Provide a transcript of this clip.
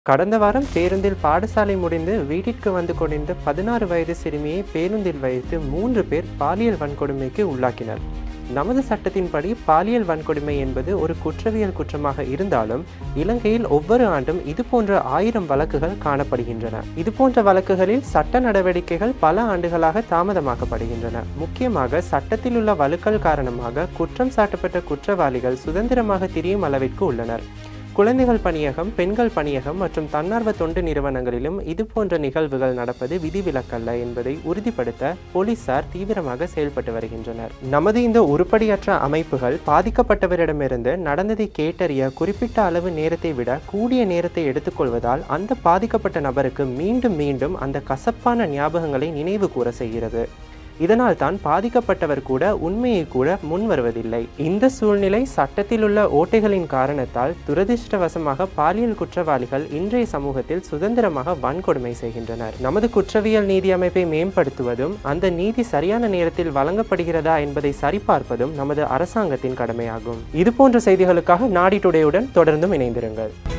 கடந்த வாரம் பேருந்தில் பாடசாலை முடிந்து வீட்டிற்கு வந்து கொண்டிருந்த பதினாறு வயது சிறுமியை பேருந்தில் வைத்து மூன்று பேர் பாலியல் வன்கொடுமைக்கு உள்ளாக்கினர் நமது சட்டத்தின்படி பாலியல் வன்கொடுமை என்பது ஒரு குற்றவியல் குற்றமாக இருந்தாலும் இலங்கையில் ஒவ்வொரு ஆண்டும் இதுபோன்ற ஆயிரம் வழக்குகள் காணப்படுகின்றன இதுபோன்ற வழக்குகளில் சட்ட நடவடிக்கைகள் பல ஆண்டுகளாக தாமதமாக்கப்படுகின்றன முக்கியமாக சட்டத்தில் உள்ள வழுக்கல் காரணமாக குற்றம் சாட்டப்பட்ட குற்றவாளிகள் சுதந்திரமாக திரியும் அளவிற்கு உள்ளனர் குழந்தைகள் பணியகம் பெண்கள் பணியகம் மற்றும் தன்னார்வ தொண்டு நிறுவனங்களிலும் இதுபோன்ற நிகழ்வுகள் நடப்பது விதிவிலக்கல்ல என்பதை உறுதிப்படுத்த போலீசார் தீவிரமாக செயல்பட்டு வருகின்றனர் நமது இந்த உருப்படியற்ற அமைப்புகள் பாதிக்கப்பட்டவரிடமிருந்து நடந்ததை கேட்டறிய குறிப்பிட்ட அளவு நேரத்தை விட கூடிய நேரத்தை எடுத்துக்கொள்வதால் அந்த பாதிக்கப்பட்ட நபருக்கு மீண்டும் மீண்டும் அந்த கசப்பான ஞாபகங்களை நினைவு கூற செய்கிறது இதனால் தான் பாதிக்கப்பட்டவர் கூட உண்மையை கூட முன் வருவதில்லை இந்த சூழ்நிலை சட்டத்தில் உள்ள ஓட்டைகளின் காரணத்தால் துரதிர்ஷ்டவசமாக பாலியல் குற்றவாளிகள் இன்றைய சமூகத்தில் சுதந்திரமாக வன்கொடுமை செய்கின்றனர் நமது குற்றவியல் நீதி அமைப்பை மேம்படுத்துவதும் அந்த நீதி சரியான நேரத்தில் வழங்கப்படுகிறதா என்பதை சரிபார்ப்பதும் நமது அரசாங்கத்தின் கடமையாகும் இதுபோன்ற செய்திகளுக்காக நாடி டுடேயுடன் தொடர்ந்தும் இணைந்திருங்கள்